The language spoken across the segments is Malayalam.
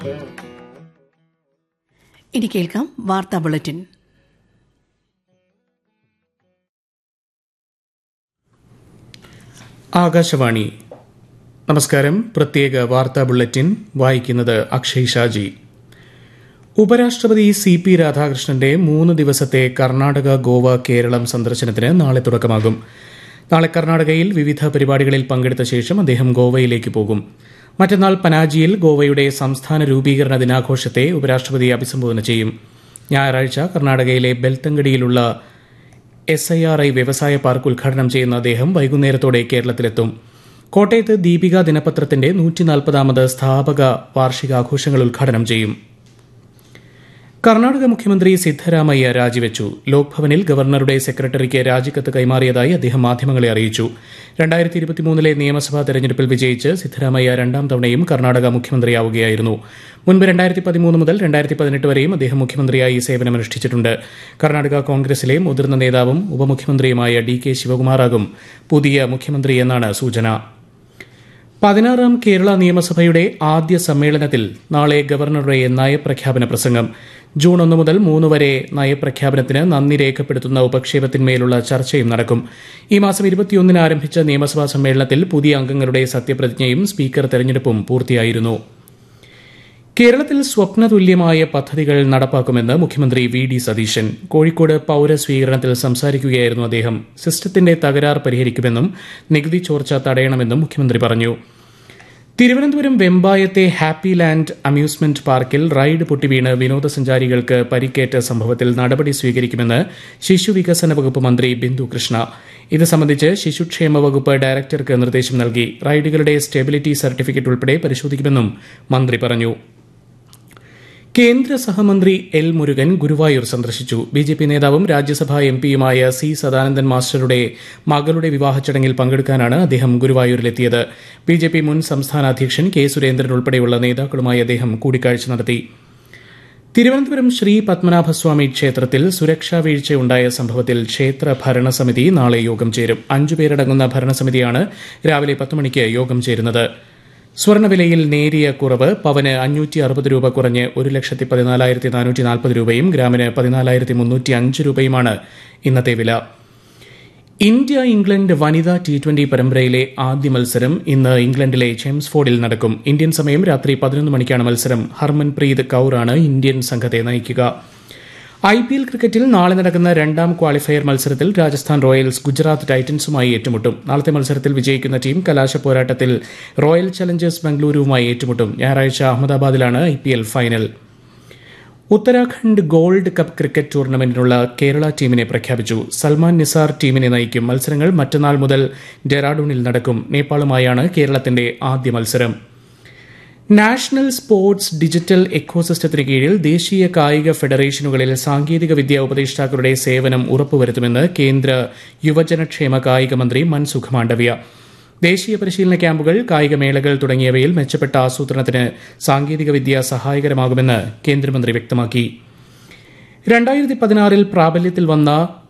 ഇനി കേൾക്കാം വാർത്താ ബുള്ളറ്റിൻ ആകാശവാണി നമസ്കാരം പ്രത്യേക വാർത്താ ബുള്ളറ്റിൻ വായിക്കുന്നത് അക്ഷയ് ഷാജി ഉപരാഷ്ട്രപതി സി പി രാധാകൃഷ്ണന്റെ മൂന്ന് ദിവസത്തെ കർണാടക ഗോവ കേരളം സന്ദർശനത്തിന് നാളെ തുടക്കമാകും നാളെ കർണാടകയിൽ വിവിധ പരിപാടികളിൽ പങ്കെടുത്ത ശേഷം അദ്ദേഹം ഗോവയിലേക്ക് പോകും മറ്റന്നാൾ പനാജിയിൽ ഗോവയുടെ സംസ്ഥാന രൂപീകരണ ദിനാഘോഷത്തെ ഉപരാഷ്ട്രപതി അഭിസംബോധന ചെയ്യും ഞായറാഴ്ച കർണാടകയിലെ ബെൽത്തങ്കടിയിലുള്ള എസ് ഐ ആർ ഐ വ്യവസായ പാർക്ക് ഉദ്ഘാടനം ചെയ്യുന്ന അദ്ദേഹം വൈകുന്നേരത്തോടെ കേരളത്തിലെത്തും കോട്ടയത്ത് ദീപിക ദിനപത്രത്തിന്റെ നൂറ്റിനാൽപ്പതാമത് സ്ഥാപക വാർഷികാഘോഷങ്ങൾ ഉദ്ഘാടനം ചെയ്യും കർണാടക മുഖ്യമന്ത്രി സിദ്ധരാമയ്യ രാജിവെച്ചു ലോക്ഭവനിൽ ഗവർണറുടെ സെക്രട്ടറിക്ക് രാജിക്കത്ത് കൈമാറിയതായി അദ്ദേഹം മാധ്യമങ്ങളെ അറിയിച്ചു രണ്ടായിരത്തി ഇരുപത്തിമൂന്നിലെ നിയമസഭാ തെരഞ്ഞെടുപ്പിൽ വിജയിച്ച് സിദ്ധരാമയ്യ രണ്ടാം തവണയും കർണാടക മുഖ്യമന്ത്രിയാവുകയായിരുന്നു മുൻപ് രണ്ടായിരത്തി പതിമൂന്ന് മുതൽ രണ്ടായിരത്തി പതിനെട്ട് വരെയും അദ്ദേഹം മുഖ്യമന്ത്രിയായി സേവനമനുഷ്ഠിച്ചിട്ടുണ്ട് കർണാടക കോൺഗ്രസിലെ മുതിർന്ന നേതാവും ഉപമുഖ്യമന്ത്രിയുമായ ഡി കെ ശിവകുമാറാകും പുതിയ മുഖ്യമന്ത്രി എന്നാണ് സൂചന പതിനാറാം കേരള നിയമസഭയുടെ ആദ്യ സമ്മേളനത്തിൽ നാളെ ഗവർണറുടെ നയപ്രഖ്യാപന പ്രസംഗം ജൂൺ ഒന്ന് മുതൽ മൂന്ന് വരെ നയപ്രഖ്യാപനത്തിന് നന്ദി രേഖപ്പെടുത്തുന്ന ഉപക്ഷേപത്തിന്മേലുള്ള ചർച്ചയും നടക്കും ഈ മാസം ഇരുപത്തിയൊന്നിന് ആരംഭിച്ച നിയമസഭാ സമ്മേളനത്തിൽ പുതിയ അംഗങ്ങളുടെ സത്യപ്രതിജ്ഞയും സ്പീക്കർ തെരഞ്ഞെടുപ്പും പൂർത്തിയായിരുന്നു കേരളത്തിൽ സ്വപ്നതുല്യമായ പദ്ധതികൾ നടപ്പാക്കുമെന്ന് മുഖ്യമന്ത്രി വി ഡി സതീശൻ കോഴിക്കോട് പൌരസ്വീകരണത്തിൽ സംസാരിക്കുകയായിരുന്നു അദ്ദേഹം സിസ്റ്റത്തിന്റെ തകരാർ പരിഹരിക്കുമെന്നും നികുതി ചോർച്ച തടയണമെന്നും മുഖ്യമന്ത്രി പറഞ്ഞു തിരുവനന്തപുരം വെമ്പായത്തെ ഹാപ്പി ലാൻഡ് അമ്യൂസ്മെന്റ് പാർക്കിൽ റൈഡ് പൊട്ടിവീണ് വിനോദസഞ്ചാരികൾക്ക് പരിക്കേറ്റ സംഭവത്തിൽ നടപടി സ്വീകരിക്കുമെന്ന് ശിശുവികസന വകുപ്പ് മന്ത്രി ബിന്ദു കൃഷ്ണ ഇത് സംബന്ധിച്ച് ശിശുക്ഷേമ വകുപ്പ് ഡയറക്ടർക്ക് നിർദ്ദേശം നൽകി റൈഡുകളുടെ സ്റ്റെബിലിറ്റി സർട്ടിഫിക്കറ്റ് ഉൾപ്പെടെ പരിശോധിക്കുമെന്നും മന്ത്രി പറഞ്ഞു കേന്ദ്ര സഹമന്ത്രി എൽ മുരുകൻ ഗുരുവായൂർ സന്ദർശിച്ചു ബി ജെ പി നേതാവും രാജ്യസഭാ എം പിയുമായ സി സദാനന്ദൻ മാസ്റ്ററുടെ മകളുടെ വിവാഹ ചടങ്ങിൽ പങ്കെടുക്കാനാണ് അദ്ദേഹം ഗുരുവായൂരിലെത്തിയത് ബി ജെ പി മുൻ സംസ്ഥാന അധ്യക്ഷൻ കെ സുരേന്ദ്രൻ ഉൾപ്പെടെയുള്ള നേതാക്കളുമായി അദ്ദേഹം കൂടിക്കാഴ്ച നടത്തി തിരുവനന്തപുരം ശ്രീ പത്മനാഭസ്വാമി ക്ഷേത്രത്തിൽ സുരക്ഷാ വീഴ്ചയുണ്ടായ സംഭവത്തിൽ ക്ഷേത്ര ഭരണസമിതി നാളെ യോഗം ചേരും അഞ്ചുപേരടങ്ങുന്ന ഭരണസമിതിയാണ് രാവിലെ പത്ത് മണിക്ക് യോഗം ചേരുന്നത് സ്വർണ്ണവിലയിൽ നേരിയ കുറവ് പവന് അഞ്ഞൂറ്റി അറുപത് രൂപ കുറഞ്ഞ് ഒരു ലക്ഷത്തി പതിനാലായിരത്തി നാനൂറ്റി നാൽപ്പത് രൂപയും ഗ്രാമിന് പതിനാലായിരത്തി മുന്നൂറ്റി അഞ്ച് രൂപയുമാണ് ഇന്നത്തെ വില ഇന്ത്യ ഇംഗ്ലണ്ട് വനിതാ ടി ട്വന്റി പരമ്പരയിലെ ആദ്യ മത്സരം ഇന്ന് ഇംഗ്ലണ്ടിലെ ചെംസ്ഫോർഡിൽ നടക്കും ഇന്ത്യൻ സമയം രാത്രി പതിനൊന്ന് മണിക്കാണ് മത്സരം ഹർമൻപ്രീത് കൌറാണ് ഇന്ത്യൻ സംഘത്തെ നയിക്കുക ഐ പി എൽ ക്രിക്കറ്റിൽ നാളെ നടക്കുന്ന രണ്ടാം ക്വാളിഫയർ മത്സരത്തിൽ രാജസ്ഥാൻ റോയൽസ് ഗുജറാത്ത് ടൈറ്റൻസുമായി ഏറ്റുമുട്ടും നാളത്തെ മത്സരത്തിൽ വിജയിക്കുന്ന ടീം കലാശ പോരാട്ടത്തിൽ റോയൽ ചലഞ്ചേഴ്സ് ബംഗളൂരുവുമായി ഏറ്റുമുട്ടും ഞായറാഴ്ച അഹമ്മദാബാദിലാണ് I P L final Uttarakhand gold cup cricket ടൂർണമെന്റിനുള്ള കേരള ടീമിനെ പ്രഖ്യാപിച്ചു സൽമാൻ നിസാർ ടീമിനെ നയിക്കും മത്സരങ്ങൾ മറ്റന്നാൾ മുതൽ ഡെറാഡൂണിൽ നടക്കും നേപ്പാളുമായാണ് കേരളത്തിന്റെ ആദ്യ മത്സരം നാഷണൽ സ്പോർട്സ് ഡിജിറ്റൽ എക്കോസിസ്റ്റത്തിന് കീഴിൽ ദേശീയ കായിക ഫെഡറേഷനുകളിൽ സാങ്കേതിക വിദ്യ ഉപദേഷ്ടാക്കളുടെ സേവനം ഉറപ്പുവരുത്തുമെന്ന് കേന്ദ്ര യുവജനക്ഷേമ കായിക മന്ത്രി മൻസുഖ് മാണ്ഡവ്യ ദേശീയ പരിശീലന ക്യാമ്പുകൾ കായികമേളകൾ തുടങ്ങിയവയിൽ മെച്ചപ്പെട്ട ആസൂത്രണത്തിന് സാങ്കേതികവിദ്യ സഹായകരമാകുമെന്ന് കേന്ദ്രമന്ത്രി വ്യക്തമാക്കി രണ്ടായിരത്തി പതിനാറിൽ പ്രാബല്യത്തിൽ വന്ന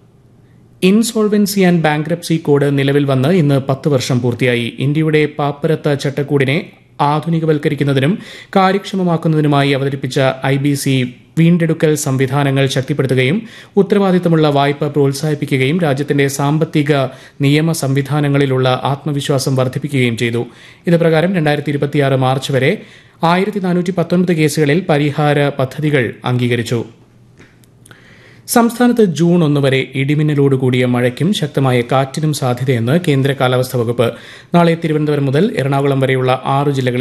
ഇൻസോൾവൻസി ആൻഡ് ബാങ്ക്രപ്സി കോഡ് നിലവിൽ വന്ന് ഇന്ന് പത്ത് വർഷം പൂർത്തിയായി ഇന്ത്യയുടെ പാപ്പരത്ത ചട്ടക്കൂടിനെ ആധുനികവൽക്കരിക്കുന്നതിനും കാര്യക്ഷമമാക്കുന്നതിനുമായി അവതരിപ്പിച്ച ഐ ബി സി വീണ്ടെടുക്കൽ സംവിധാനങ്ങൾ ശക്തിപ്പെടുത്തുകയും ഉത്തരവാദിത്തമുള്ള വായ്പ പ്രോത്സാഹിപ്പിക്കുകയും രാജ്യത്തിന്റെ സാമ്പത്തിക നിയമ സംവിധാനങ്ങളിലുള്ള ആത്മവിശ്വാസം വർദ്ധിപ്പിക്കുകയും ചെയ്തു ഇത് പ്രകാരം രണ്ടായിരത്തി ഇരുപത്തിയാറ് മാർച്ച് വരെ ആയിരത്തി നാനൂറ്റി പത്തൊൻപത് കേസുകളിൽ പരിഹാര പദ്ധതികൾ അംഗീകരിച്ചു സംസ്ഥാനത്ത് ജൂൺ ഒന്ന് വരെ ഇടിമിന്നലോടുകൂടിയ മഴയ്ക്കും ശക്തമായ കാറ്റിനും സാധ്യതയെന്ന് കേന്ദ്ര കാലാവസ്ഥാ വകുപ്പ് നാളെ തിരുവനന്തപുരം മുതൽ എറണാകുളം വരെയുള്ള ആറ് ജില്ലകളിൽ